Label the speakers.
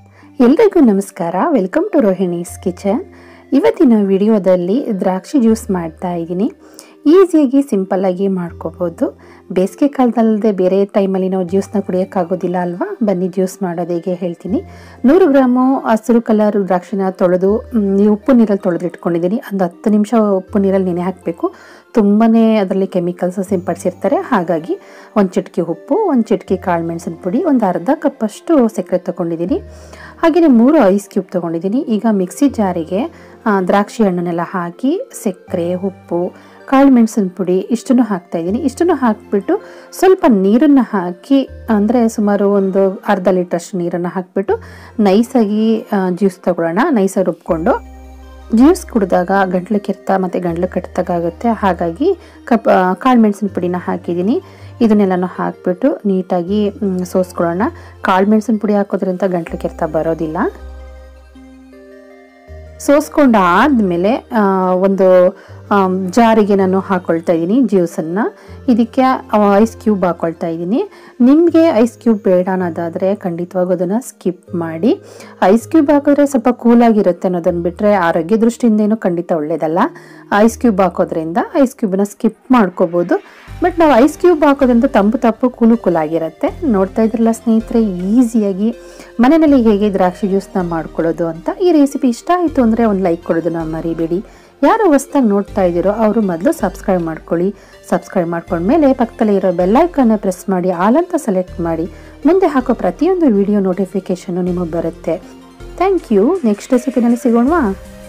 Speaker 1: ಎಲ್ರಿಗೂ ನಮಸ್ಕಾರ welcome to Rohini's kitchen ಇವತ್ತಿನ ವಿಡಿಯೋದಲ್ಲಿ ದ್ರಾಕ್ಷಿ ಜ್ಯೂಸ್ ಮಾಡ್ತಾ ಇದ್ದೀನಿ ಈಸಿಯಾಗಿ ಸಿಂಪಲ್ಲಾಗಿ ಮಾಡ್ಕೋಬೋದು ಬೇಸಿಗೆ ಕಾಲದಲ್ಲದೆ ಬೇರೆ ಟೈಮಲ್ಲಿ ನಾವು ಜ್ಯೂಸ್ನ ಕುಡಿಯೋಕ್ಕಾಗೋದಿಲ್ಲ ಅಲ್ವಾ ಬನ್ನಿ ಜ್ಯೂಸ್ ಮಾಡೋದು ಹೇಗೆ ಹೇಳ್ತೀನಿ ನೂರು ಗ್ರಾಮು ಹಸಿರು ಕಲರ್ ದ್ರಾಕ್ಷಿನ ತೊಳೆದು ಮ್, ಈ ಉಪ್ಪು ನೀರಲ್ಲಿ ತೊಳೆದು ಇಟ್ಕೊಂಡಿದ್ದೀನಿ ಒಂದು ಹತ್ತು ನಿಮಿಷ ಉಪ್ಪು ನೀರಲ್ಲಿ ನೆನೆ ಹಾಕಬೇಕು ತುಂಬಾ ಅದರಲ್ಲಿ ಕೆಮಿಕಲ್ಸ್ ಸಿಂಪಡಿಸಿರ್ತಾರೆ ಹಾಗಾಗಿ ಒಂದು ಚಿಟಕಿ ಉಪ್ಪು ಒಂದು ಚಿಟಕಿ ಕಾಳು ಮೆಣಸಿನ ಪುಡಿ ಒಂದು ಅರ್ಧ ಕಪ್ಪಷ್ಟು ಸಕ್ಕರೆ ತೊಗೊಂಡಿದ್ದೀನಿ ಹಾಗೆಯೇ ಮೂರು ಐಸ್ ಕ್ಯೂಬ್ ತೊಗೊಂಡಿದ್ದೀನಿ ಈಗ ಮಿಕ್ಸಿ ಜಾರಿಗೆ ಆ, ದ್ರಾಕ್ಷಿ ಹಣ್ಣನ್ನೆಲ್ಲ ಹಾಕಿ ಸಕ್ಕರೆ ಉಪ್ಪು ಕಾಳು ಮೆಣಸಿನ ಪುಡಿ ಇಷ್ಟನ್ನು ಹಾಕ್ತಾ ಇದ್ದೀನಿ ಇಷ್ಟನ್ನು ಹಾಕಿಬಿಟ್ಟು ಸ್ವಲ್ಪ ನೀರನ್ನು ಹಾಕಿ ಅಂದರೆ ಸುಮಾರು ಒಂದು ಅರ್ಧ ಲೀಟ್ರಷ್ಟು ನೀರನ್ನು ಹಾಕಿಬಿಟ್ಟು ನೈಸಾಗಿ ಜ್ಯೂಸ್ ತಗೊಳ್ಳೋಣ ನೈಸಾಗಿ ರುಬ್ಕೊಂಡು ಜ್ಯೂಸ್ ಕುಡಿದಾಗ ಗಂಟ್ಲು ಕೆರೆತ ಮತ್ತು ಗಂಟ್ಲು ಕಟ್ಟಿದಾಗುತ್ತೆ ಹಾಗಾಗಿ ಕಪ್ ಕಾಳು ಮೆಣಸಿನ ಪುಡಿನ ಹಾಕಿದ್ದೀನಿ ಇದನ್ನೆಲ್ಲನೂ ಹಾಕಿಬಿಟ್ಟು ನೀಟಾಗಿ ಮ್, ಸೋಸ್ಕೊಳ್ಳೋಣ ಕಾಳು ಮೆಣಸಿನ ಪುಡಿ ಹಾಕೋದ್ರಿಂದ ಗಂಟ್ಲು ಕೆರೆತ ಬರೋದಿಲ್ಲ ಸೋಸ್ಕೊಂಡು ಆದಮೇಲೆ ಒಂದು ಆಮ್, ಜಾರಿಗೆ ನಾನು ಹಾಕೊಳ್ತಾ ಇದ್ದೀನಿ ಜ್ಯೂಸನ್ನು ಇದಕ್ಕೆ ಐಸ್ ಕ್ಯೂಬ್ ಹಾಕೊಳ್ತಾ ಇದ್ದೀನಿ ನಿಮಗೆ ಐಸ್ ಕ್ಯೂಬ್ ಬೇಡ ಅನ್ನೋದಾದರೆ ಖಂಡಿತವಾಗೂ ಅದನ್ನು ಸ್ಕಿಪ್ ಮಾಡಿ ಐಸ್ ಕ್ಯೂಬ್ ಹಾಕಿದ್ರೆ ಸ್ವಲ್ಪ ಕೂಲಾಗಿರುತ್ತೆ ಅನ್ನೋದನ್ನು ಬಿಟ್ಟರೆ ಆರೋಗ್ಯ ದೃಷ್ಟಿಯಿಂದ ಏನು ಖಂಡಿತ ಒಳ್ಳೆಯದಲ್ಲ ಐಸ್ ಕ್ಯೂಬ್ ಹಾಕೋದ್ರಿಂದ ಐಸ್ ಕ್ಯೂಬನ್ನ ಸ್ಕಿಪ್ ಮಾಡ್ಕೋಬೋದು ಬಟ್ ನಾವು ಐಸ್ ಕ್ಯೂಬ್ ಹಾಕೋದ್ರಿಂದ ತಂಪು ತಪ್ಪು ಕೂಲು ಕೂಲಾಗಿರುತ್ತೆ ನೋಡ್ತಾ ಇದ್ರಲ್ಲ ಸ್ನೇಹಿತರೆ ಈಸಿಯಾಗಿ ಮನೆಯಲ್ಲಿ ಹೇಗೆ ದ್ರಾಕ್ಷಿ ಜ್ಯೂಸ್ನ ಮಾಡ್ಕೊಳ್ಳೋದು ಅಂತ ಈ ರೆಸಿಪಿ ಇಷ್ಟ ಆಯಿತು ಅಂದರೆ ಒಂದು ಲೈಕ್ ಕೊಡೋದನ್ನ ಮರಿಬೇಡಿ ಯಾರು ಹೊಸ್ದಾಗಿ ನೋಡ್ತಾ ಇದ್ದೀರೋ ಅವರು ಮೊದಲು ಸಬ್ಸ್ಕ್ರೈಬ್ ಮಾಡ್ಕೊಳ್ಳಿ ಸಬ್ಸ್ಕ್ರೈಬ್ ಮಾಡ್ಕೊಂಡ್ಮೇಲೆ ಪಕ್ಕದಲ್ಲೇ ಇರೋ ಬೆಲ್ಲೈಕನ್ನ ಪ್ರೆಸ್ ಮಾಡಿ ಆಲ್ ಅಂತ ಸೆಲೆಕ್ಟ್ ಮಾಡಿ ಮುಂದೆ ಹಾಕೋ ಪ್ರತಿಯೊಂದು ವಿಡಿಯೋ ನೋಟಿಫಿಕೇಷನ್ನು ನಿಮಗೆ ಬರುತ್ತೆ ಥ್ಯಾಂಕ್ ಯು ನೆಕ್ಸ್ಟ್ ರೆಸಿಪಿನಲ್ಲಿ ಸಿಗೋಣವಾ